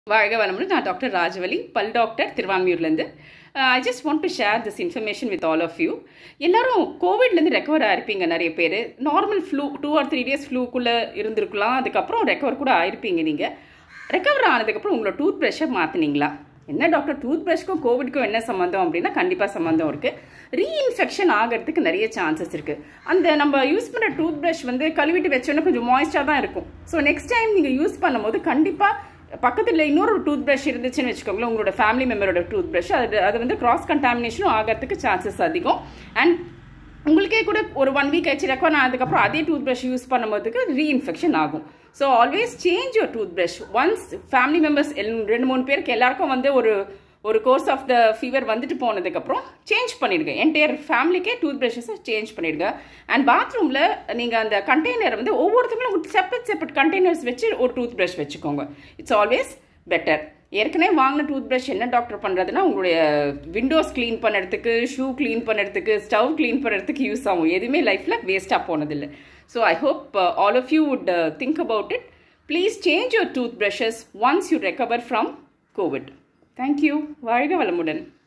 வாழ்க வளமுடன் நான் டாக்டர் ராஜவலி பல் டாக்டர் திருவான்மியூர்லேருந்து I just want to share this information with all of you எல்லாரும் கோவிட்லேருந்து ரெக்கவர் ஆயிருப்பீங்க நிறைய பேர் normal flu two or three days ஃப்ளூக்குள்ளே இருந்திருக்கலாம் அதுக்கப்புறம் ரெக்கவர் கூட ஆயிருப்பீங்க நீங்கள் ரெக்கவர் ஆனதுக்கப்புறம் உங்களோட டூத் ப்ரஷ்ஷை மாற்றினீங்களா என்ன டாக்டர் டூத் ப்ரஷ்க்கும் கோவிட்க்கும் என்ன சம்மந்தம் அப்படின்னா கண்டிப்பாக சம்மந்தம் இருக்குது ரீஇன்ஃபெக்ஷன் ஆகிறதுக்கு நிறைய சான்சஸ் இருக்குது அந்த நம்ம யூஸ் பண்ணுற டூத் ப்ரஷ் வந்து கழுவிட்டு வச்சோன்னா கொஞ்சம் மாய்ஸ்டாக தான் இருக்கும் ஸோ நெக்ஸ்ட் டைம் நீங்கள் யூஸ் பண்ணும்போது கண்டிப்பாக பக்கத்தில் இன்னொரு டூத் ப்ரஷ் இருந்துச்சுன்னு வச்சுக்கோங்களேன் உங்களோட ஃபேமிலி மெம்பரோட டூத் ப்ரஷ் அது அது வந்து கிராஸ் கண்டாமினேஷனும் ஆகிறதுக்கு சான்சஸ் அதிகம் அண்ட் உங்களுக்கே கூட ஒரு ஒன் வீக் ஆச்சு ரெக்கவர் ஆனதுக்கப்புறம் அதே டூத் ப்ரஷ் யூஸ் பண்ணும்போதுக்கு ரீஇன்ஃபெக்ஷன் ஆகும் so always change your tooth brush once family members ரெண்டு மூணு பேருக்கு எல்லாருக்கும் வந்து ஒரு ஒரு கோர்ஸ் ஆஃப் த ஃபீவர் வந்துட்டு போனதுக்கப்புறம் சேஞ்ச் பண்ணிடுங்க என்டையர் ஃபேமிலிக்கே டூத் ப்ரஷஸை சேஞ்ச் பண்ணிடுங்க அண்ட் பாத்ரூமில் நீங்கள் அந்த கண்டெய்னர் வந்து ஒவ்வொருத்தங்களும் செப்பரேட் செப்பரேட் கண்டெய்னர்ஸ் வச்சு ஒரு டூத் ப்ரஷ் வச்சுக்கோங்க இட்ஸ் ஆல்வேஸ் பெட்டர் ஏற்கனவே வாங்கின டூத் ப்ரஷ் என்ன டாக்டர் பண்ணுறதுன்னா உங்களுடைய விண்டோஸ் க்ளீன் பண்ணுறதுக்கு ஷூ க்ளீன் பண்ணுறதுக்கு ஸ்டவ் க்ளீன் பண்ணுறதுக்கு யூஸ் ஆகும் எதுவுமே லைஃப்பில் வேஸ்ட்டாக போனதில்லை so I hope all of you would think about it please change your tooth brushes once you recover from COVID thank you வாழ்க வளமுடன்